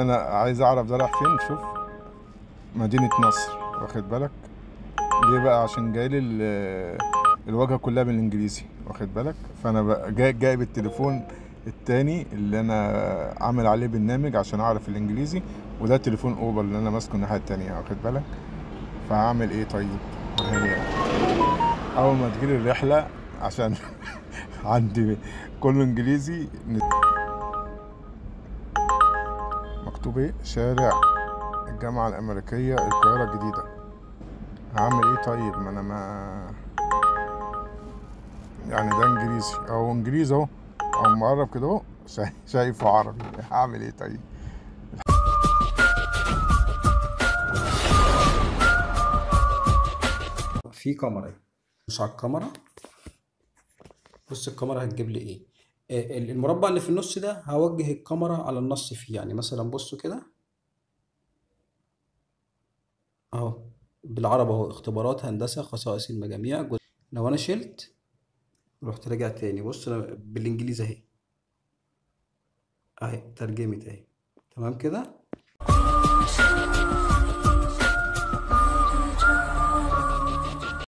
يعني انا عايز اعرف ده رايح فين شوف مدينة نصر واخد بالك ليه بقى عشان جاي لي ال- الواجهة كلها بالانجليزي واخد بالك فانا بقى جاي جايب التليفون التاني اللي انا عامل عليه برنامج عشان اعرف الانجليزي وده تليفون اوبر اللي انا ماسكه الناحية التانية واخد بالك فهعمل ايه طيب هي اول ما تجيلي الرحلة عشان عندي كله انجليزي مكتوب ايه شارع الجامعة الأمريكية القاهرة الجديدة هعمل ايه طيب ما انا ما يعني ده انجليزي اهو انجليزي اهو اهو مقرب كده اهو شايف- شايفه عربي هعمل ايه طيب في كاميرا اهي مش على الكاميرا بص الكاميرا هتجيب لي ايه آه، ال- المربع اللي في النص ده هوجه الكاميرا على النص فيه يعني مثلا بصوا كده اهو بالعربي اهو اختبارات هندسة خصائص المجاميع جزء. لو انا شلت رحت راجع تاني بص أنا بالانجليزي اهي اهي ترجمت اهي تمام كده